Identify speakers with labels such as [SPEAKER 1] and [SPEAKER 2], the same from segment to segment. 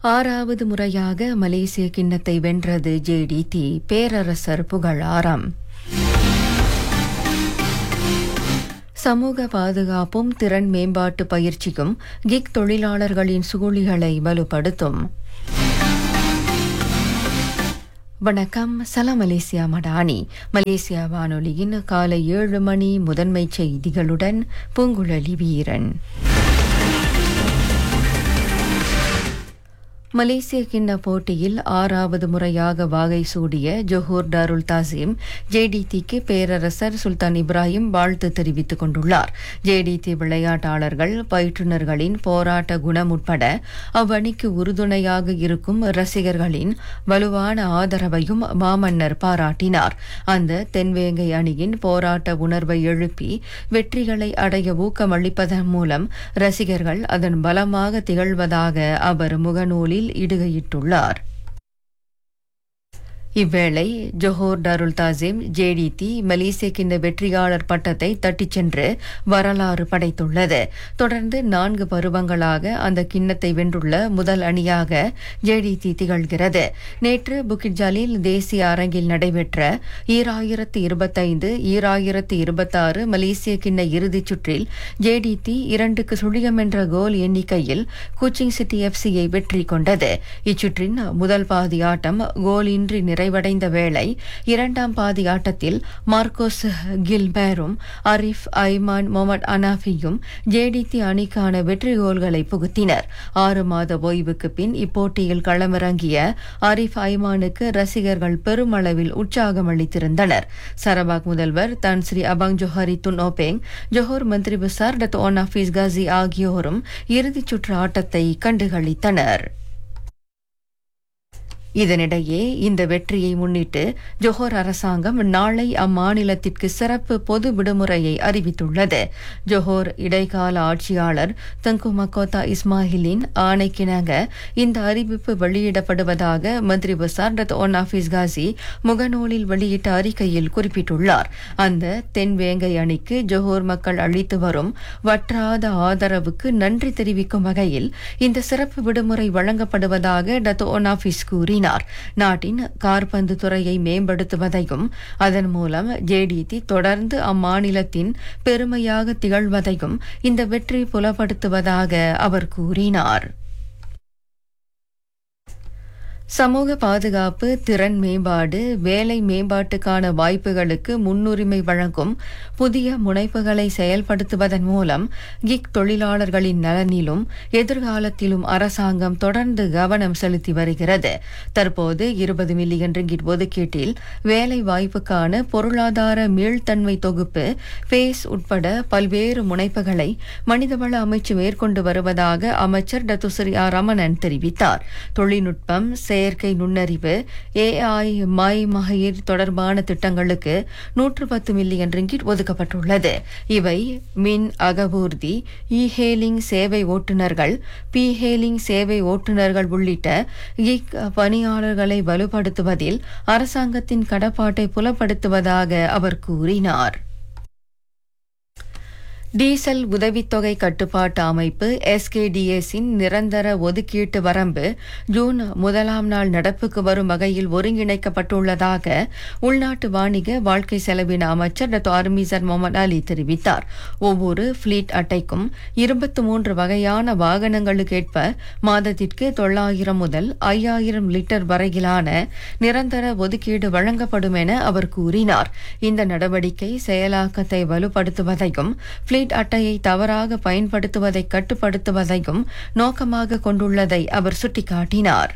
[SPEAKER 1] ஆறாவது முறையாக மலேசிய கிண்ணத்தை வென்றது ஜேடிடி பேரரசர் புகழாரம் சமூக பாதுகாப்பும் திறன் மேம்பாட்டு பயிற்சியும் கிக் தொழிலாளர்களின் சூழிகளை வலுப்படுத்தும் வணக்கம் சலாம் மலேசியா மடானி மலேசியா வானொலியின் காலை ஏழு மணி முதன்மை செய்திகளுடன் பூங்குழலி வீரன் மலேசிய கிண்ண போட்டியில் ஆறாவது முறையாக வாகை சூடிய ஜொஹூர் டாருல் தாசிம் ஜேடிடிக்கு பேரரசர் சுல்தான் இப்ராஹிம் வாழ்த்து தெரிவித்துக் கொண்டுள்ளார் ஜேடிடி விளையாட்டாளர்கள் பயிற்றுநர்களின் போராட்ட குணம் உட்பட அவ்வணிக்கு உறுதுணையாக இருக்கும் ரசிகர்களின் வலுவான ஆதரவையும் மாமன்னர் பாராட்டினார் அந்த தென்வேங்கை அணியின் போராட்ட உணர்வை எழுப்பி வெற்றிகளை அடைய ஊக்கமளிப்பதன் மூலம் ரசிகர்கள் அதன் பலமாக திகழ்வதாக அவர் முகநூலில் இடுகையிட்டுள்ளார் இவ்வேளை ஜொஹோர் டாருல் தாசிம் ஜேடிடி மலேசிய கிண்ண வெற்றியாளர் பட்டத்தை தட்டிச் சென்று வரலாறு படைத்துள்ளது தொடர்ந்து நான்கு பருவங்களாக அந்த கிண்ணத்தை வென்றுள்ள முதல் அணியாக ஜேடிடி திகழ்கிறது நேற்று புக்கிட்ஜாலில் தேசிய அரங்கில் நடைபெற்ற ஈராயிரத்து இருபத்தைந்து ஈராயிரத்து இருபத்தாறு மலேசிய கிண்ண இறுதிச் சுற்றில் ஜேடிடி இரண்டுக்கு சுழியம் என்ற கோல் எண்ணிக்கையில் கோச்சிங் சிட்டி எஃப்சியை வெற்றி கொண்டது இச்சுற்றின் முதல் பாதி ஆட்டம் கோலின்றி நிறைவடைந்த வேளை இரண்டாம் பாதி ஆட்டத்தில் மார்க்கோஸ் கில்பேரும் அரிஃப் ஐமான் மொமட் அனாஃபியும் ஜேடிடி அணிக்கான வெற்றி கோல்களை புகுத்தினர் ஆறு மாத ஓய்வுக்கு பின் இப்போட்டியில் களமிறங்கிய அரிஃப் ஐமானுக்கு ரசிகர்கள் பெருமளவில் உற்சாகம் அளித்திருந்தனர் சரபாக் முதல்வர் Tan Sri Abang Johari Tun Openg Johor Menteri Besar Datuk Onn Hafiz Ghazi ஆகியோரும் இறுதிச் சுற்று ஆட்டத்தை கண்டுகளித்தனர் இதனிடையே இந்த வெற்றியை முன்னிட்டு ஜொஹோர் அரசாங்கம் நாளை அம்மாநிலத்திற்கு சிறப்பு பொது விடுமுறையை அறிவித்துள்ளது ஜொஹோர் இடைக்கால ஆட்சியாளர் தங்கு மக்கோத்தா இஸ்மாயிலின் ஆணைக்கிணங்க இந்த அறிவிப்பு வெளியிடப்படுவதாக மந்திரி பசார்டத் ஒன் ஆபீஸ் காசி முகநூலில் வெளியிட்ட அறிக்கையில் குறிப்பிட்டுள்ளார் அந்த தென்வேங்கை அணிக்கு ஜொஹோர் மக்கள் அளித்து வரும் வற்றாத ஆதரவுக்கு நன்றி தெரிவிக்கும் வகையில் இந்த சிறப்பு விடுமுறை வழங்கப்படுவதாக டத் ஒன் ஆபீஸ் கூறினார் கூறினார் நாட்டின் கார்பந்து துறையை மேம்படுத்துவதையும் அதன் மூலம் ஜேடிடி தொடர்ந்து அம்மாநிலத்தின் பெருமையாக திகழ்வதையும் இந்த வெற்றி புலப்படுத்துவதாக அவர் கூறினார் சமூக பாதுகாப்பு திறன் மேம்பாடு வேலை மேம்பாட்டுக்கான வாய்ப்புகளுக்கு முன்னுரிமை வழங்கும் புதிய முனைப்புகளை செயல்படுத்துவதன் மூலம் கிக் தொழிலாளர்களின் நலனிலும் எதிர்காலத்திலும் அரசாங்கம் தொடர்ந்து கவனம் செலுத்தி வருகிறது தற்போது இருபது மில்லியன் ரிங்கிட் ஒதுக்கீட்டில் வேலை வாய்ப்புக்கான பொருளாதார மீள்தன்மை தொகுப்பு பேஸ் உட்பட பல்வேறு முனைப்புகளை மனிதவள அமைச்சு மேற்கொண்டு வருவதாக அமைச்சர் டத்துஸ்ரீ ஆர் ரமணன் தெரிவித்தார் தொழில்நுட்பம் செயற்கை நுண்ணறிவு ஏஐ மை மகளிர் தொடர்பான திட்டங்களுக்கு நூற்று பத்து மில்லியன் ரிங்கிட் ஒதுக்கப்பட்டுள்ளது இவை மின் அகவூர்தி இ ஹேலிங் சேவை ஓட்டுநர்கள் பி ஹேலிங் சேவை ஓட்டுநர்கள் உள்ளிட்ட கிக் பணியாளர்களை வலுப்படுத்துவதில் அரசாங்கத்தின் கடப்பாட்டை புலப்படுத்துவதாக அவர் கூறினார் டீசல் உதவித்தொகை கட்டுப்பாட்டு அமைப்பு எஸ்கேடிஎஸின் நிரந்தர ஒதுக்கீட்டு வரம்பு ஜூன் முதலாம் நாள் நடப்புக்கு வரும் வகையில் ஒருங்கிணைக்கப்பட்டுள்ளதாக உள்நாட்டு வாணிக வாழ்க்கை செலவின அமைச்சர் டாக்டர் அர்மிசர் முகமது அலி தெரிவித்தார் ஒவ்வொரு ஃபிளீட் அட்டைக்கும் இருபத்தி மூன்று வகையான வாகனங்களுக்கேற்ப மாதத்திற்கு தொள்ளாயிரம் முதல் ஐயாயிரம் லிட்டர் வரையிலான நிரந்தர ஒதுக்கீடு வழங்கப்படும் என அவர் கூறினார் இந்த நடவடிக்கை செயலாக்கத்தை வலுப்படுத்துவதையும் ஃபிளீட் அட்டையை தவறாக பயன்படுத்துவதை கட்டுப்படுத்துவதையும் நோக்கமாக கொண்டுள்ளதை அவர் சுட்டிக்காட்டினார்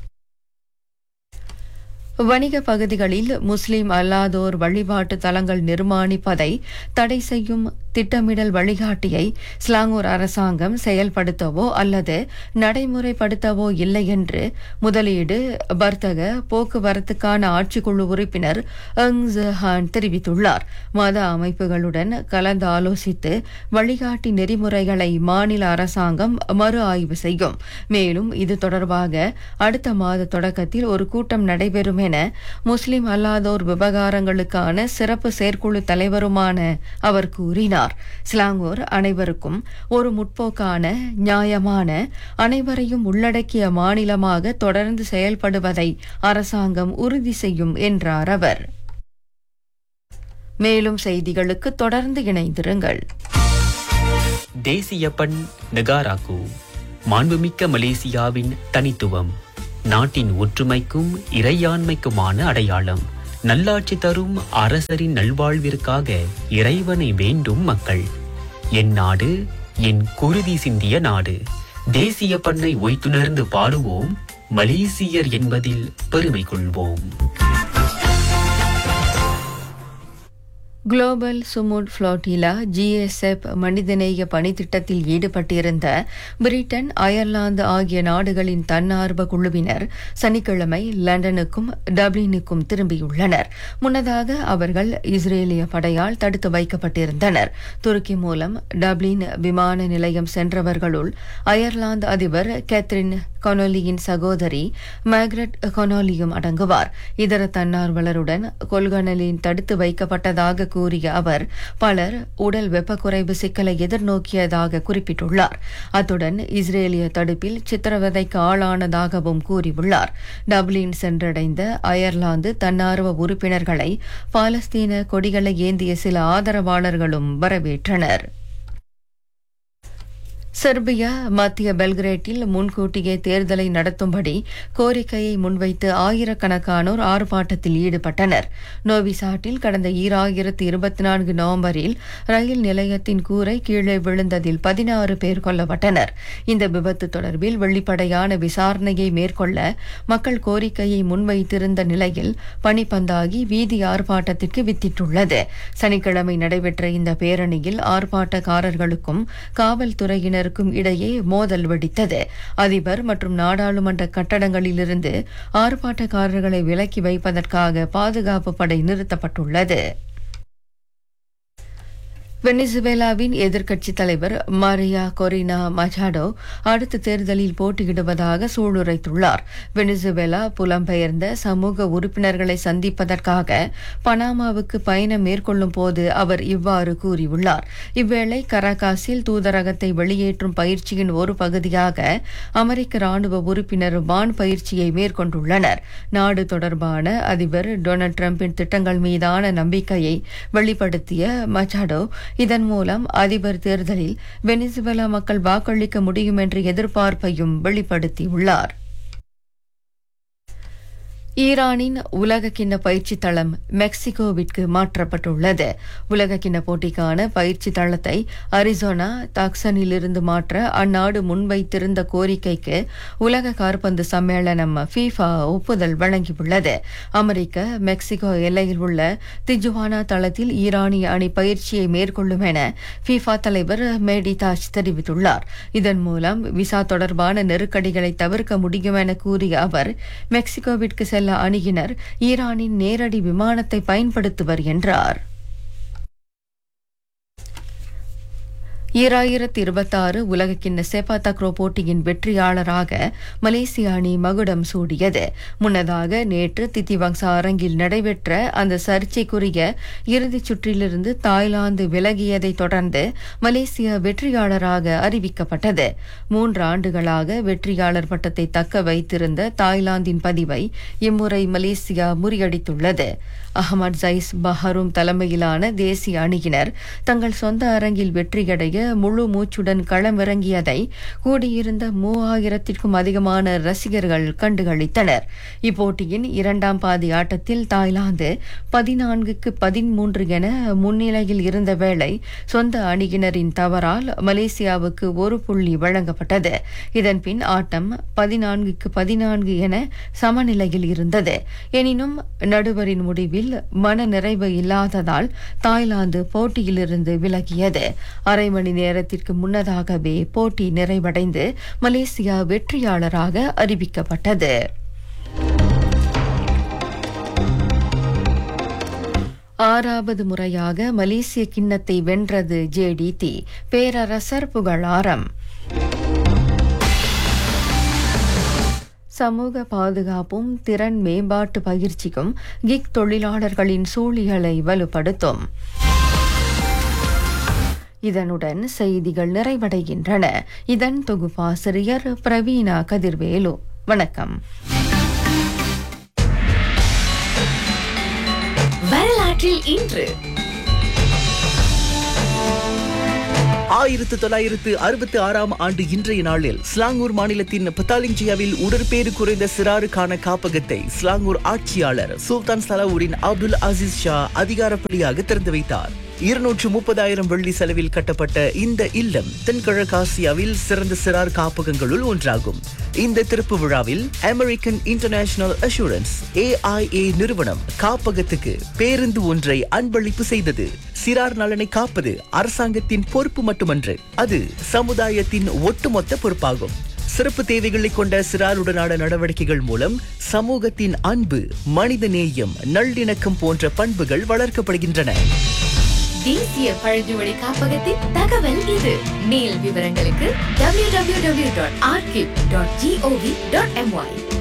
[SPEAKER 1] வணிக பகுதிகளில் முஸ்லிம் அல்லாதோர் வழிபாட்டு தலங்கள் நிர்மாணிப்பதை தடை செய்யும் திட்டமிடல் வழிகாட்டியை ஸ்லாங்கூர் அரசாங்கம் செயல்படுத்தவோ அல்லது நடைமுறைப்படுத்தவோ இல்லை என்று முதலீடு வர்த்தக போக்குவரத்துக்கான ஆட்சிக்குழு உறுப்பினர் அங் ஜஹான் தெரிவித்துள்ளார் மத அமைப்புகளுடன் கலந்து ஆலோசித்து வழிகாட்டி நெறிமுறைகளை மாநில அரசாங்கம் மறு ஆய்வு செய்யும் மேலும் இது தொடர்பாக அடுத்த மாத தொடக்கத்தில் ஒரு கூட்டம் நடைபெறும் என முஸ்லிம் அல்லாதோர் விவகாரங்களுக்கான சிறப்பு செயற்குழு தலைவருமான அவர் கூறினார் தெரிவித்துள்ளார் சிலாங்கூர் அனைவருக்கும் ஒரு முற்போக்கான நியாயமான அனைவரையும் உள்ளடக்கிய மாநிலமாக தொடர்ந்து செயல்படுவதை அரசாங்கம் உறுதி செய்யும் என்றார் அவர் மேலும் செய்திகளுக்கு தொடர்ந்து இணைந்திருங்கள்
[SPEAKER 2] தேசிய பண் நெகாராக்கு மாண்புமிக்க மலேசியாவின் தனித்துவம் நாட்டின் ஒற்றுமைக்கும் இறையாண்மைக்குமான அடையாளம் நல்லாட்சி தரும் அரசரின் நல்வாழ்விற்காக இறைவனை வேண்டும் மக்கள் என் நாடு என் குருதி சிந்திய நாடு தேசிய பண்ணை ஒய்த்துணர்ந்து பாடுவோம் மலேசியர் என்பதில் பெருமை கொள்வோம்
[SPEAKER 1] குளோபல் சுமுட் ஃப்ளோட்டிலா ஜிஎஸ்எஃப் மனிதநேய பணித்திட்டத்தில் ஈடுபட்டிருந்த பிரிட்டன் அயர்லாந்து ஆகிய நாடுகளின் தன்னார்வ குழுவினர் சனிக்கிழமை லண்டனுக்கும் டப்ளினுக்கும் திரும்பியுள்ளனர் முன்னதாக அவர்கள் இஸ்ரேலிய படையால் தடுத்து வைக்கப்பட்டிருந்தனர் துருக்கி மூலம் டப்ளின் விமான நிலையம் சென்றவர்களுள் அயர்லாந்து அதிபர் கேத்ரின் கொனோலியின் சகோதரி மேக்ரெட் கொனோலியும் அடங்குவார் இதர தன்னார்வலருடன் கொள்கனலின் தடுத்து வைக்கப்பட்டதாக கூறிய அவர் பலர் உடல் வெப்பக்குறைவு சிக்கலை எதிர்நோக்கியதாக குறிப்பிட்டுள்ளார் அத்துடன் இஸ்ரேலிய தடுப்பில் சித்திரவதைக்கு ஆளானதாகவும் கூறியுள்ளார் டப்ளின் சென்றடைந்த அயர்லாந்து தன்னார்வ உறுப்பினர்களை பாலஸ்தீன கொடிகளை ஏந்திய சில ஆதரவாளர்களும் வரவேற்றனர் செர்பியா மத்திய பெல்கிரேட்டில் முன்கூட்டியே தேர்தலை நடத்தும்படி கோரிக்கையை முன்வைத்து ஆயிரக்கணக்கானோர் ஆர்ப்பாட்டத்தில் ஈடுபட்டனர் நோவிசாட்டில் கடந்த ஈராயிரத்து இருபத்தி நான்கு நவம்பரில் ரயில் நிலையத்தின் கூரை கீழே விழுந்ததில் பதினாறு பேர் கொல்லப்பட்டனர் இந்த விபத்து தொடர்பில் வெளிப்படையான விசாரணையை மேற்கொள்ள மக்கள் கோரிக்கையை முன்வைத்திருந்த நிலையில் பனிப்பந்தாகி வீதி ஆர்ப்பாட்டத்திற்கு வித்திட்டுள்ளது சனிக்கிழமை நடைபெற்ற இந்த பேரணியில் ஆர்ப்பாட்டக்காரர்களுக்கும் காவல்துறையினர் இருவருக்கும் இடையே மோதல் வெடித்தது அதிபர் மற்றும் நாடாளுமன்ற கட்டடங்களிலிருந்து ஆர்ப்பாட்டக்காரர்களை விலக்கி வைப்பதற்காக பாதுகாப்பு படை நிறுத்தப்பட்டுள்ளது வெனிசுவேலாவின் எதிர்க்கட்சித் தலைவர் மரியா கொரினா மஜாடோ அடுத்த தேர்தலில் போட்டியிடுவதாக சூளுரைத்துள்ளார் வெனிசுவேலா புலம்பெயர்ந்த சமூக உறுப்பினர்களை சந்திப்பதற்காக பனாமாவுக்கு பயணம் மேற்கொள்ளும் போது அவர் இவ்வாறு கூறியுள்ளார் இவ்வேளை கராகாசில் தூதரகத்தை வெளியேற்றும் பயிற்சியின் ஒரு பகுதியாக அமெரிக்க ராணுவ உறுப்பினர் வான் பயிற்சியை மேற்கொண்டுள்ளனர் நாடு தொடர்பான அதிபர் டொனால்ட் டிரம்பின் திட்டங்கள் மீதான நம்பிக்கையை வெளிப்படுத்திய மச்சாடோ இதன் மூலம் அதிபர் தேர்தலில் வெனிசுவேலா மக்கள் வாக்களிக்க முடியும் என்ற எதிர்பார்ப்பையும் வெளிப்படுத்தியுள்ளார் ஈரானின் உலகக்கிண்ண பயிற்சி தளம் மெக்சிகோவிற்கு மாற்றப்பட்டுள்ளது உலகக்கிண்ண போட்டிக்கான பயிற்சி தளத்தை அரிசோனா தாக்சனிலிருந்து மாற்ற அந்நாடு முன்வைத்திருந்த கோரிக்கைக்கு உலக காற்பந்து சம்மேளனம் ஃபீஃபா ஒப்புதல் வழங்கியுள்ளது அமெரிக்க மெக்சிகோ எல்லையில் உள்ள திஜுவானா தளத்தில் ஈரானிய அணி பயிற்சியை மேற்கொள்ளும் என ஃபீஃபா தலைவர் மேடி தாஜ் தெரிவித்துள்ளார் இதன் மூலம் விசா தொடர்பான நெருக்கடிகளை தவிர்க்க முடியும் என கூறிய அவர் மெக்சிகோவிற்கு செல்ல செல்ல அணியினர் ஈரானின் நேரடி விமானத்தை பயன்படுத்துவர் என்றார் ஈராயிரத்தி இருபத்தாறு உலகக்கிண்ண செபா தக்ரோ போட்டியின் வெற்றியாளராக மலேசிய அணி மகுடம் சூடியது முன்னதாக நேற்று தித்திவங்சா அரங்கில் நடைபெற்ற அந்த சர்ச்சைக்குரிய இறுதிச் சுற்றிலிருந்து தாய்லாந்து விலகியதை தொடர்ந்து மலேசியா வெற்றியாளராக அறிவிக்கப்பட்டது மூன்று ஆண்டுகளாக வெற்றியாளர் பட்டத்தை தக்க வைத்திருந்த தாய்லாந்தின் பதிவை இம்முறை மலேசியா முறியடித்துள்ளது அகமது ஜைஸ் பஹரும் தலைமையிலான தேசிய அணியினர் தங்கள் சொந்த அரங்கில் வெற்றியடைய முழு மூச்சுடன் களமிறங்கியதை கூடியிருந்த மூவாயிரத்திற்கும் அதிகமான ரசிகர்கள் கண்டுகளித்தனர் இப்போட்டியின் இரண்டாம் பாதி ஆட்டத்தில் தாய்லாந்து பதினான்குக்கு பதிமூன்று என முன்னிலையில் இருந்த வேளை சொந்த அணியினரின் தவறால் மலேசியாவுக்கு ஒரு புள்ளி வழங்கப்பட்டது இதன்பின் ஆட்டம் பதினான்குக்கு பதினான்கு என சமநிலையில் இருந்தது எனினும் நடுவரின் முடிவில் மன நிறைவு இல்லாததால் தாய்லாந்து போட்டியிலிருந்து விலகியது அரை மணி நேரத்திற்கு முன்னதாகவே போட்டி நிறைவடைந்து மலேசியா வெற்றியாளராக அறிவிக்கப்பட்டது ஆறாவது முறையாக மலேசிய கிண்ணத்தை வென்றது ஜேடிடி பேரரசர் புகழாரம் சமூக பாதுகாப்பும் திறன் மேம்பாட்டு பயிற்சியும் கிக் தொழிலாளர்களின் சூழியலை வலுப்படுத்தும் இதனுடன் செய்திகள் நிறைவடைகின்றன இதன் தொகுப்பாசிரியர் பிரவீணா கதிர்வேலு வணக்கம்
[SPEAKER 3] வரலாற்றில் இன்று
[SPEAKER 4] ஆயிரத்து தொள்ளாயிரத்து அறுபத்தி ஆறாம் ஆண்டு இன்றைய நாளில் ஸ்லாங்கூர் மாநிலத்தின் பத்தாலிஞ்சியாவில் உடற்பேறு குறைந்த சிறாருக்கான காப்பகத்தை ஸ்லாங்கூர் ஆட்சியாளர் சுல்தான் சலாவூரின் அப்துல் அசீஸ் ஷா அதிகாரப்படியாக திறந்து வைத்தார் இருநூற்று முப்பதாயிரம் வெள்ளி செலவில் கட்டப்பட்ட இந்த இல்லம் தென்கிழக்காசியாவில் சிறந்த சிறார் காப்பகங்களுள் ஒன்றாகும் இந்த திறப்பு விழாவில் அமெரிக்கன் இன்டர்நேஷனல் அஷூரன்ஸ் ஏஐஏ நிறுவனம் காப்பகத்துக்கு பேருந்து ஒன்றை அன்பளிப்பு செய்தது சிறார் நலனை காப்பது அரசாங்கத்தின் பொறுப்பு மட்டுமன்று அது சமுதாயத்தின் ஒட்டுமொத்த பொறுப்பாகும் சிறப்பு தேவைகளை கொண்ட சிறாருடனான நடவடிக்கைகள் மூலம் சமூகத்தின் அன்பு மனித நேயம் நல்லிணக்கம் போன்ற பண்புகள் வளர்க்கப்படுகின்றன
[SPEAKER 3] தேசிய பழங்குடி காப்பகத்தின் தகவல் இது மேல் விவரங்களுக்கு www.archive.gov.my